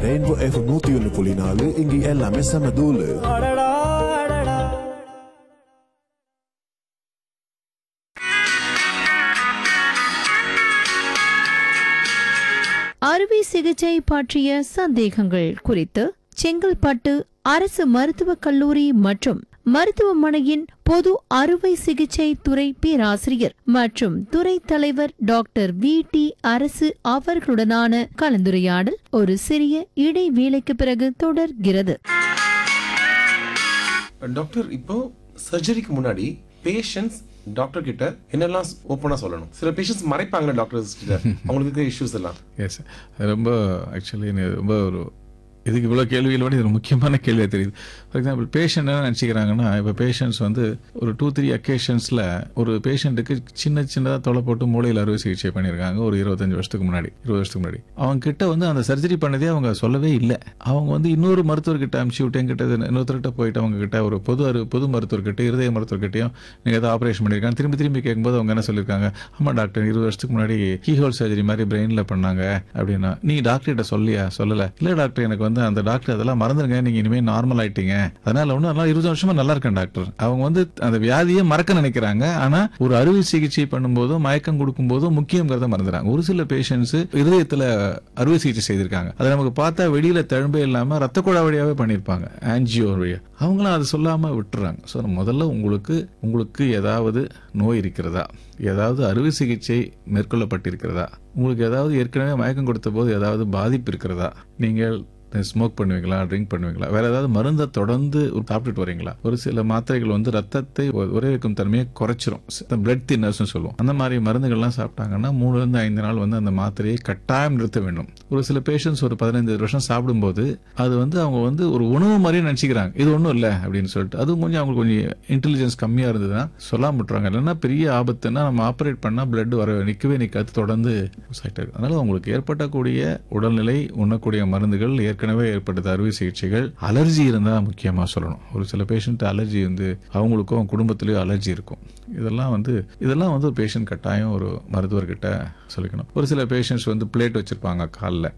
rainbow F நூத்தி ஒன்னு புள்ளி நாலு இங்க எல்லாமே செம தூளு அடடா அடடா அறுவை சிகிச்சை பற்றிய சந்தேகங்கள் குறித்து செங்கல்பட்டு அரசு மருத்துவக் கல்லூரி மற்றும் மருத்துவமனையின் பொது அறுவை சிகிச்சை துறை பேராசிரியர் மற்றும் துறை தலைவர் டாக்டர் வி டி அரசு அவர்களுடனான கலந்துரையாடல் ஒரு சிறிய இடைவேளைக்கு பிறகு தொடர்கிறது டாக்டர் இப்போ சர்ஜரிக்கு முன்னாடி பேஷண்ட்ஸ் டாக்டர் கிட்ட என்னெல்லாம் ஓப்பனா சொல்லணும் சில பேஷண்ட்ஸ் மறைப்பாங்க டாக்டர்ஸ் கிட்ட அவங்களுக்கு இருக்க இஷ்யூஸ் எல்லாம் எஸ் ரொம்ப ஆக்சுவலி ரொம்ப ஒரு இதுக்கு இவ்வளோ கேள்விகள் விட இது ஒரு முக்கியமான கேள்வியாக தெரியுது ஃபார் எக்ஸாம்பிள் பேஷண்ட் என்ன நினச்சிக்கிறாங்கன்னா இப்போ பேஷண்ட்ஸ் வந்து ஒரு டூ த்ரீ அக்கேஷன்ஸில் ஒரு பேஷண்ட்டுக்கு சின்ன சின்னதாக தொலை போட்டு மூளையில் அறுவை சிகிச்சை பண்ணியிருக்காங்க ஒரு இருபத்தஞ்சு வருஷத்துக்கு முன்னாடி இருபது வருஷத்துக்கு முன்னாடி அவங்க கிட்ட வந்து அந்த சர்ஜரி பண்ணதே அவங்க சொல்லவே இல்லை அவங்க வந்து இன்னொரு மருத்துவர்கிட்ட அனுப்பிச்சி விட்டு எங்கிட்ட இன்னொருத்தர்கிட்ட போயிட்டு அவங்க கிட்ட ஒரு பொது அறு பொது மருத்துவர்கிட்ட இருதய மருத்துவர்கிட்டயும் நீங்கள் ஏதாவது ஆப்ரேஷன் பண்ணியிருக்காங்க திரும்பி திரும்பி கேட்கும்போது அவங்க என்ன சொல்லியிருக்காங்க ஆமாம் டாக்டர் இருபது வருஷத்துக்கு முன்னாடி கீஹோல் சர்ஜரி மாதிரி பிரெயினில் பண்ணாங்க அப்படின்னா நீ டாக்டர்கிட்ட சொல்லியா சொல்லலை இல்லை டாக்டர் எனக்கு வந்து அந்த டாக்டர் அதெல்லாம் மறந்துருங்க நீங்கள் இனிமேல் நார்மல் ஆயிட்டீங்க அதனால ஒன்றும் நல்லா இருபது வருஷமா நல்லா இருக்கேன் டாக்டர் அவங்க வந்து அந்த வியாதியை மறக்க நினைக்கிறாங்க ஆனால் ஒரு அறுவை சிகிச்சை பண்ணும்போதும் மயக்கம் கொடுக்கும்போதும் முக்கியங்கிறத மறந்துறாங்க ஒரு சில பேஷண்ட்ஸ் இருதயத்தில் அறுவை சிகிச்சை செய்திருக்காங்க அதை நமக்கு பார்த்தா வெளியில தழும்பே இல்லாமல் ரத்த குழா வழியாவே பண்ணியிருப்பாங்க ஆன்ஜியோ வழியா அவங்களும் அதை சொல்லாம விட்டுறாங்க ஸோ முதல்ல உங்களுக்கு உங்களுக்கு ஏதாவது நோய் இருக்கிறதா ஏதாவது அறுவை சிகிச்சை மேற்கொள்ளப்பட்டிருக்கிறதா உங்களுக்கு ஏதாவது ஏற்கனவே மயக்கம் கொடுத்த போது ஏதாவது பாதிப்பு இருக்கிறதா நீங்கள் ஸ்மோக் பண்ணுவீங்களா ட்ரிங்க் பண்ணுவீங்களா வேற ஏதாவது மருந்தை தொடர்ந்து ஒரு சாப்பிட்டுட்டு வரீங்களா ஒரு சில மாத்திரைகள் வந்து ரத்தத்தை உ- உறைய வைக்கும் தன்மையை குறைச்சிரும் பிளட் தின்னர்ஸ்னு சொல்லுவோம் அந்த மாதிரி மருந்துகள்லாம் சாப்பிட்டாங்கன்னா மூணுல இருந்து ஐந்து நாள் வந்து அந்த மாத்திரையை கட்டாயம் நிறுத்த வேண்டும் ஒரு சில பேஷண்ட்ஸ் ஒரு பதினைந்து வருஷம் சாப்பிடும்போது அது வந்து அவங்க வந்து ஒரு உணவு மாதிரியே நினச்சிக்கிறாங்க இது ஒன்றும் இல்லை அப்படின்னு சொல்லிட்டு அதுவும் கொஞ்சம் அவங்களுக்கு கொஞ்சம் இன்டெலிஜென்ஸ் கம்மியாக இருந்ததுன்னா சொல்லாம விட்டுறாங்க இல்லைன்னா பெரிய ஆபத்துன்னா நம்ம ஆப்ரேட் பண்ணால் பிளட் வர நிற்கவே நிற்காது தொடர்ந்து ஆகிட்டே இருக்கு அதனால உங்களுக்கு ஏற்படக்கூடிய உடல்நிலை உண்ணக்கூடிய மருந்துகள் ஏற்கனவே ஏற்பட்டது அறுவை சிகிச்சைகள் அலர்ஜி இருந்தால் முக்கியமாக சொல்லணும் ஒரு சில பேஷண்ட் அலர்ஜி வந்து அவங்களுக்கும் குடும்பத்திலேயும் அலர்ஜி இருக்கும் இதெல்லாம் வந்து இதெல்லாம் வந்து ஒரு பேஷண்ட் கட்டாயம் ஒரு மருத்துவர்கிட்ட சொல்லிக்கணும் ஒரு சில பேஷண்ட்ஸ் வந்து பிளேட் வச்சிருப்பாங்க காலில்